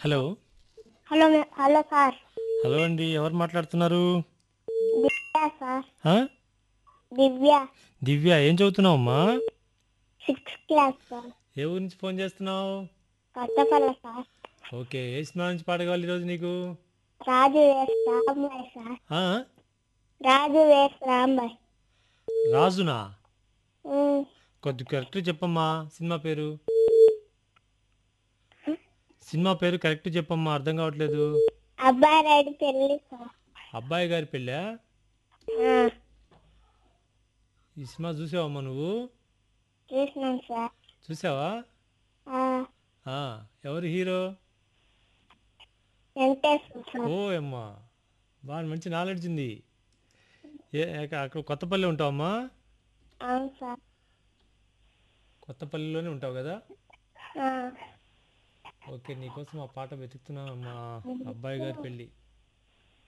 Hello hello మే- hello sir hello అండి ఎవరు మాట్లాడుతున్నారు దివ్య సార్ ఆ? దివ్య దివ్య ఏం చదువుతున్నావు అమ్మా సిక్స్త్ క్లాస్ సార్ ఏ ఊరి నుంచి ఫోన్ చేస్తున్నావు కొత్తపల్లి సార్ ఓకే ఏ సినిమా నుంచి పాట కావాలి ఈరోజు నీకు రాజు వేస్ రాంబాయ్ సార్ ఆ? రాజు వేస్ రాంబాయ్ రాజునా ఉమ్, కొద్ది కరెక్ట్ చెప్పమ్మా సినిమా పేరు సినిమా పేరు కరెక్ట్ చెప్పమ్మా అర్థం కావట్లేదు అబ్బాయి రైడ్ పెళ్ళి సార్ అబ్బాయి గారి పెళ్ళా ఆ, ఈ సినిమా చూసావమ్మా నువ్వు చూసినాం సార్ చూసావా ఆ, ఆ, ఎవరు హీరో వెంకటేశ్వర సార్ ఓ అమ్మా బాగా మంచి నాలెడ్జ్ ఉంది ఏ అక్క- అక్కడ కొత్తపల్లి ఉంటావమ్మా అవును సార్ కొత్తపల్లిలోనే ఉంటావు కదా ఆ, ఓకే నీకోసం ఆ పాట వెతుకుతున్నానమ్మా అబ్బాయి గారి పెళ్ళి